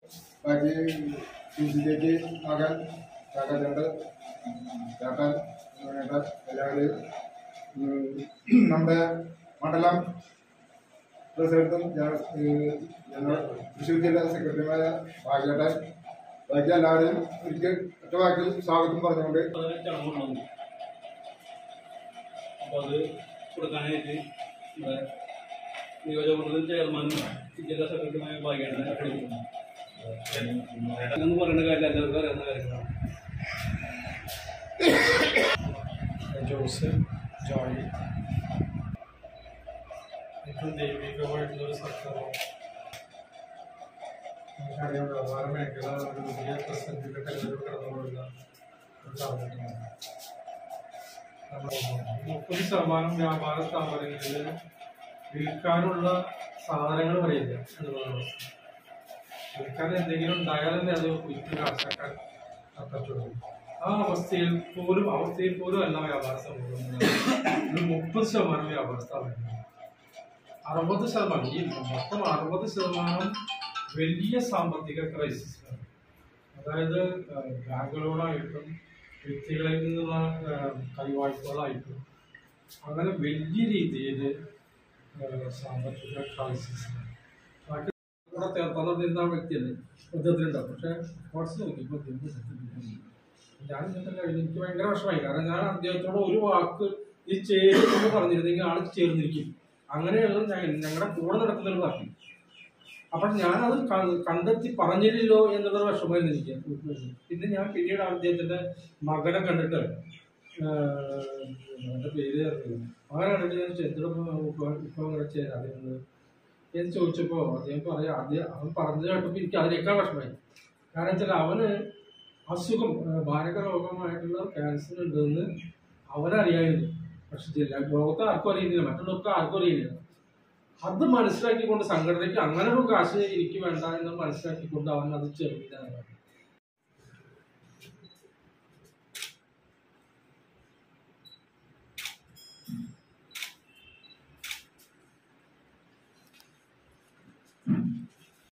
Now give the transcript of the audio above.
ബാക്കി സുജിതയ്ക്ക് മകൻ ചേട്ടനുണ്ട് ചേട്ടൻ ചേട്ടൻ എല്ലാവരെയും ഉം, നമ്മുടെ മണ്ഡലം പ്രസിഡന്റും ജന- ഏഹ് ജനറൽ തൃശ്ശൂർ ജില്ലാ സെക്രട്ടറിയുമായ ഭാഗ്യേട്ടൻ ബാക്കി എല്ലാവരെയും ഒരിക്കൽ ഒറ്റ വാക്കിൽ സ്വാഗതം പറഞ്ഞുകൊണ്ട് ചടങ്ങുണ്ടാവും അപ്പോൾ അത് കൊടുക്കാനായിട്ട് ഇവിടെ നിയോജകമണ്ഡലം ചെയർമാനും ജില്ലാ സെക്രട്ടറിയുമായ ഭാഗ്യാണ് എന്ന് പറയുന്ന കാര്യം എല്ലാവർക്കും അറിയുന്ന കാര്യങ്ങളാണ് ജോസ് ജോയ് ഏറ്റവും ദൈവികമായിട്ടുള്ള ഒരു സർക്കാരാണ് നമുക്കറിയാം വ്യാപാര മേഖല ഒരു വലിയ പ്രതിസന്ധിയുടെ കരുതലോട് കടന്നുകൊള്ളുന്ന ഒരു കാലഘട്ടമാണ് നമ്മൾ മുപ്പത് ശതമാനം വ്യാപാര സ്ഥാപനങ്ങളിൽ വിൽക്കാനുള്ള സാധനങ്ങൾ വരെയില്ല എന്നുള്ളതാണ് അവസ്ഥ വിൽക്കാൻ എന്തെങ്കിലും ഉണ്ടായാൽ തന്നെ അത് വിറ്റ് കാശാക്കാൻ പറ്റുള്ളൂ ആ അവസ്ഥയിൽ പോലും അവസ്ഥയിൽ പോലും അല്ല വ്യാപാര സമൂഹം ഒരു മുപ്പത് ശതമാനം വ്യാപാര സ്ഥാപനങ്ങൾ അറുപത് ശതമാനം ഈ മൊത്തം അറുപത് ശതമാനം വലിയ സാമ്പത്തിക ക്രൈസിസാണ് അതായത് ഏഹ്, ബാങ്കുകളോടായിട്ടും വ്യക്തികളിൽ നിന്നുള്ള ഏഹ്, കൈവായ്പകളായിട്ടും അങ്ങനെ വലിയ രീതിയിൽ സാമ്പത്തിക ക്രൈസിസാണ് ബാക്കി കൂടെ തന്നിരുന്ന വ്യക്തിയല്ലേ യുദ്ധത്തിലുണ്ടാവും പക്ഷെ വാട്സ് നോക്കിയപ്പോൾ ഞാൻ ഇന്നത്തെ കഴിഞ്ഞ് എനിക്ക് ഭയങ്കര വിഷമമായി കാരണം ഞാൻ അദ്ദേഹത്തോട് ഒരു വാക്ക് ഈ ചേരുമെന്ന് പറഞ്ഞിരുന്നെങ്കിൽ ആൾ ചേർന്നിരിക്കും അങ്ങനെയുള്ള ഞാൻ- ഞങ്ങളുടെ കൂടെ നടക്കുന്ന ഒരു പാർട്ടി അപ്പൊ ഞാനത് ക- കണ്ടെത്തി പറഞ്ഞില്ലല്ലോ എന്നുള്ളത് വിഷമമായിരുന്നു എനിക്ക് പിന്നെ ഞാൻ പിന്നീട് അദ്ദേഹത്തിന്റെ മകനെ കണ്ടിട്ട് ആഹ്, അവന്റെ പേര് അറിയില്ല മകനെ കണ്ടിട്ട് ഞാൻ എന്തിനാ ഇപ്പൊ അങ്ങനെ ചേരാതിരുന്നത് എന്ന് ചോദിച്ചപ്പോ അദ്ദേഹം പറയാം ആദ്യം അവൻ പറഞ്ഞത് കേട്ടപ്പോ എനിക്ക് അതിനേക്കാൾ വിഷമമായി കാരണം വെച്ചാൽ അവന് അസുഖം ആഹ്, മാരക രോഗമായിട്ടുള്ള ക്യാൻസർ ഉണ്ടെന്ന് അവനറിയായിരുന്നു പക്ഷെ ജില്ല ലോകത്ത് ആർക്കും അറിയുന്നില്ല മറ്റുള്ളവർക്ക് ആർക്കും അറിയില്ല അത് മനസ്സിലാക്കിക്കൊണ്ട് സംഘടനയ്ക്ക് അങ്ങനെ ഒരു കാശ് എനിക്ക് വേണ്ട എന്ന് മനസ്സിലാക്കിക്കൊണ്ട് അവൻ അത് ചെറുതിനാണ്